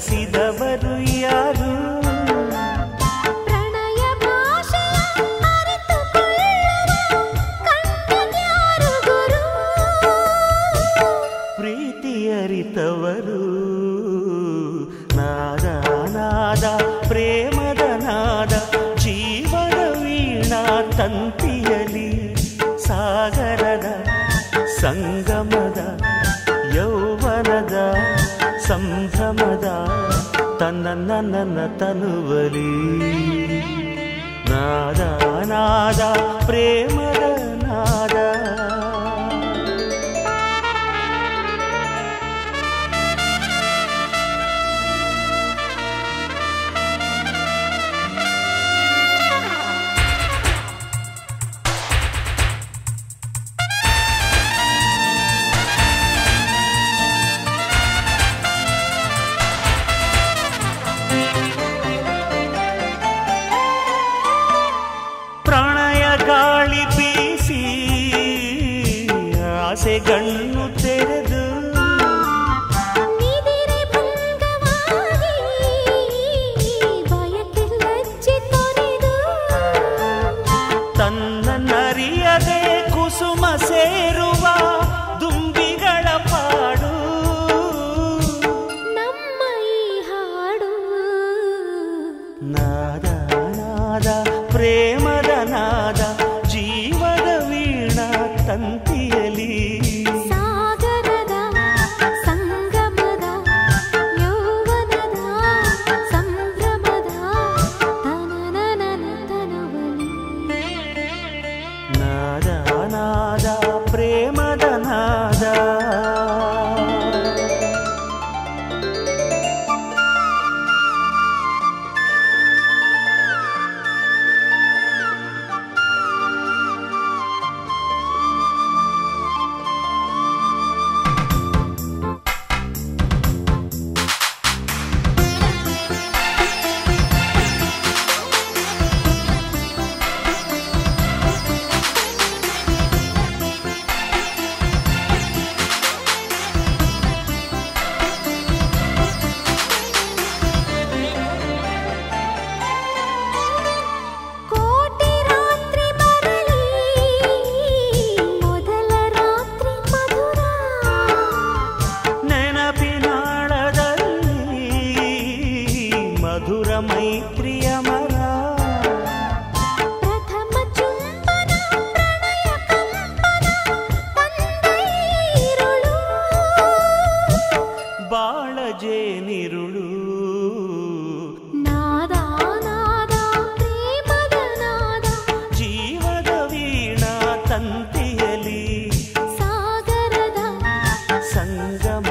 ಹರಿಸಿದವರು ಯಾರು ಪ್ರಣಯ ಭಾಷೆಯ ಅರಿತುಕೊಳ್ಳುವ ಕಣ್ಣಿನ್ಯಾರು ಗುರು ಪ್ರೀತಿ ಅರಿತವರು ನಾದ ನಾದ ಪ್ರೇಮದ ನಾದ ಜೀವನ ವೀಣಾ ತಂತಿಯಲಿ ಸಾಗರದ ಸಂಗಮದ ಯೌವನದ ಸಂಭ್ರಮದ ತನ್ನ ನನ್ನ ತನುವಲಿ ನಾದ ನಾದ ಪ್ರೇಮದ ನಾದ ಪ್ರಣಯ ಗಾಳಿ ಬೀಸಿ ಆಸೆಗಣ್ಣು ತೆರೆದು ನಿದಿರೆ ಭಂಗವಾಗಿ ಬಯಕೆ ಲಜ್ಜೆ ತೊರೆದು ತನ್ನ ನರಿಯದೆ ಕುಸುಮ ಸೇರುವ ದುಂಬಿಗಳ ಪಾಡು ನಮ್ಮ ಈ ಹಾಡು ನಾದ ನಾದ ಪ್ರೇಮದ ನಾದ ಜೀವದ ವೀಣಾ ತಂತಿಯಲಿ ಸಾಗರದ ಸಂಗಮದ ಯೌವನದ ಸಂಭ್ರಮದ ತನನನನ ತನುವಲಿ ನಾದ ನಾದ ಪ್ರೇಮದ ನಾದ ಕೋಟಿ ರಾತ್ರಿ ಬರಲಿ ಮೊದಲ ರಾತ್ರಿ ಮಧುರ ನೆನಪಿನಾಳದಲ್ಲಿ ಮಧುರ ಮೈತ್ರಿಯ ಮರ ಪ್ರಥಮ ಚುಂಬನ ಪ್ರಣಯ ಕಂಪನ ತಂದೈರುಳು ಬಾಳ ಜೇನಿರುಳು ನಾದ ನಾದ ಪ್ರೇಮದ ನಾದ ಜೀವದ ವೀಣಾ ತಂತಿಯಲಿ ಸಾಗರದ ಸಂಗಮ